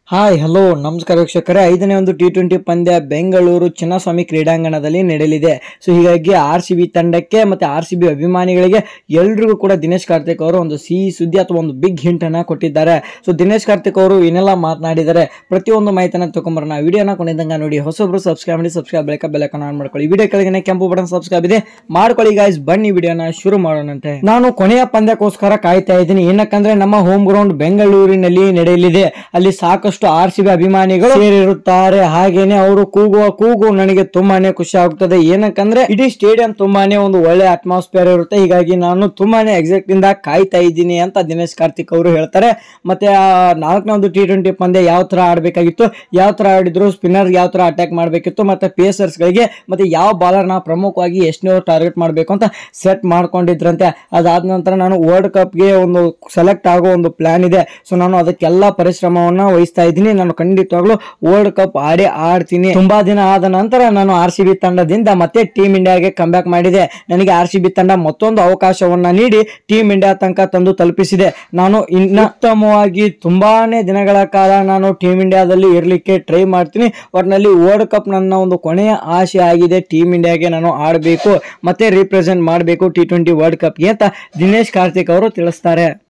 hi hello ನಮಸ್ಕಾರ ವೀಕ್ಷಕರೇ ಐದನೇ ಒಂದು ಟಿ ಟ್ವೆಂಟಿ ಪಂದ್ಯ ಬೆಂಗಳೂರು ಚಿನ್ನಸ್ವಾಮಿ ಕ್ರೀಡಾಂಗಣದಲ್ಲಿ ನಡೆಯಲಿದೆ ಸೊ ಹೀಗಾಗಿ ಆರ್ ಸಿ ಬಿ ತಂಡಕ್ಕೆ ಮತ್ತೆ ಆರ್ ಸಿ ಬಿ ಅಭಿಮಾನಿಗಳಿಗೆ ಎಲ್ರಿಗೂ ಕೂಡ ದಿನೇಶ್ ಕಾರ್ತಿಕ್ ಅವರು ಒಂದು ಸಿಹಿ ಸುದ್ದಿ ಅಥವಾ ಒಂದು ಬಿಗ್ ಹಿಂಟ್ ಅನ್ನ ಕೊಟ್ಟಿದ್ದಾರೆ ಸೊ ದಿನೇಶ್ ಕಾರ್ತಿಕ್ ಅವರು ಏನೆಲ್ಲ ಮಾತನಾಡಿದ್ದಾರೆ ಪ್ರತಿಯೊಂದು ಮಾಹಿತಿನ ತಗೊಂಬರೋಣ ವಿಡಿಯೋನ ಕೊನೆದಂಗ ನೋಡಿ ಹೊಸಬ್ರು ಸಬ್ಸ್ಕ್ರೈಬ್ ಮಾಡಿ ಸಬ್ಸ್ಕ್ರೈಬ್ ಬೆಳಕ ಬೆಲಕನ್ನ ಆನ್ ಮಾಡ್ಕೊಳ್ಳಿ ವಿಡಿಯೋ ಕೆಳಗೆ ಕೆಂಪು ಬಟನ್ ಸಬ್ಸ್ಕ್ರೈಬ್ ಇದೆ ಮಾಡ್ಕೊಳ್ಳಿ ಗಾಯ್ಸ್ ಬನ್ನಿ ವಿಡಿಯೋನ ಶುರು ಮಾಡೋಣಂತೆ ನಾನು ಕೊನೆಯ ಪಂದ್ಯಕ್ಕೋಸ್ಕರ ಕಾಯ್ತಾ ಇದ್ದೀನಿ ಏನಕ್ಕಂದ್ರೆ ನಮ್ಮ ಹೋಮ್ ಗ್ರೌಂಡ್ ಬೆಂಗಳೂರಿನಲ್ಲಿ ನಡೆಯಲಿದೆ ಅಲ್ಲಿ ಸಾಕಷ್ಟು ಆರ್ ಸಿ ಬಿ ಅಭಿಮಾನಿಗಳು ಸೇರಿರುತ್ತಾರೆ ಹಾಗೇನೆ ಅವರು ಕೂಗುವ ಕೂಗು ನನಗೆ ತುಂಬಾನೇ ಖುಷಿ ಆಗುತ್ತದೆ ಏನಕ್ಕಂದ್ರೆ ಇಡೀ ಸ್ಟೇಡಿಯಂ ತುಂಬಾನೇ ಒಂದು ಒಳ್ಳೆ ಅಟ್ಮಾಸ್ಫಿಯರ್ ಇರುತ್ತೆ ಹೀಗಾಗಿ ನಾನು ತುಂಬಾನೇ ಎಕ್ಸಾಕ್ಟ್ ಇಂದ ಕಾಯ್ತಾ ಇದ್ದೀನಿ ಅಂತ ದಿನೇಶ್ ಕಾರ್ತಿಕ್ ಅವರು ಹೇಳ್ತಾರೆ ಮತ್ತೆ ಆ ನಾಲ್ಕನೇ ಒಂದು ಟಿ ಟ್ವೆಂಟಿ ಪಂದ್ಯ ಯಾವ ತರ ಆಡಬೇಕಾಗಿತ್ತು ಯಾವ ತರ ಆಡಿದ್ರು ಸ್ಪಿನ್ನರ್ ಯಾವ ತರ ಅಟ್ಯಾಕ್ ಮಾಡಬೇಕಿತ್ತು ಮತ್ತೆ ಪೇಸರ್ಸ್ ಗಳಿಗೆ ಮತ್ತೆ ಯಾವ ಬಾಲರ್ ನ ಪ್ರಮುಖವಾಗಿ ಎಷ್ಟನೇ ಟಾರ್ಗೆಟ್ ಮಾಡಬೇಕು ಅಂತ ಸೆಟ್ ಮಾಡ್ಕೊಂಡಿದ್ರಂತೆ ಅದಾದ ನಂತರ ನಾನು ವರ್ಲ್ಡ್ ಕಪ್ಗೆ ಒಂದು ಸೆಲೆಕ್ಟ್ ಆಗೋ ಒಂದು ಪ್ಲಾನ್ ಇದೆ ಸೊ ನಾನು ಅದಕ್ಕೆಲ್ಲ ಪರಿಶ್ರಮವನ್ನ ವಹಿಸ್ತಾ ಇದ್ದೀನಿ ನಾನು ಖಂಡಿತವಾಗ್ಲೂ ವರ್ಲ್ಡ್ ಕಪ್ ಆಡಿ ಆಡ್ತೀನಿ ತುಂಬಾ ದಿನ ಆದ ನಂತರ ನಾನು ಆರ್ ಸಿ ಬಿ ತಂಡದಿಂದ ಮತ್ತೆ ಟೀಮ್ ಇಂಡಿಯಾಗೆ ಬ್ಯಾಕ್ ಮಾಡಿದೆ ನನಗೆ ಆರ್ ಸಿ ಬಿ ತಂಡ ಮತ್ತೊಂದು ಅವಕಾಶವನ್ನ ನೀಡಿ ಟೀಮ್ ಇಂಡಿಯಾ ತನಕ ತಂದು ತಲುಪಿಸಿದೆ ನಾನು ಇನ್ನ ಉತ್ತಮವಾಗಿ ತುಂಬಾನೇ ದಿನಗಳ ಕಾಲ ನಾನು ಟೀಮ್ ಇಂಡಿಯಾದಲ್ಲಿ ಇರ್ಲಿಕ್ಕೆ ಟ್ರೈ ಮಾಡ್ತೀನಿ ಒಟ್ನಲ್ಲಿ ವರ್ಲ್ಡ್ ಕಪ್ ನನ್ನ ಒಂದು ಕೊನೆಯ ಆಸೆ ಆಗಿದೆ ಟೀಮ್ ಇಂಡಿಯಾಗೆ ನಾನು ಆಡಬೇಕು ಮತ್ತೆ ರಿಪ್ರೆಸೆಂಟ್ ಮಾಡಬೇಕು ಟಿ ಟ್ವೆಂಟಿ ವರ್ಲ್ಡ್ ಕಪ್ಗೆ ಅಂತ ದಿನೇಶ್ ಕಾರ್ತಿಕ್ ಅವರು ತಿಳಿಸ್ತಾರೆ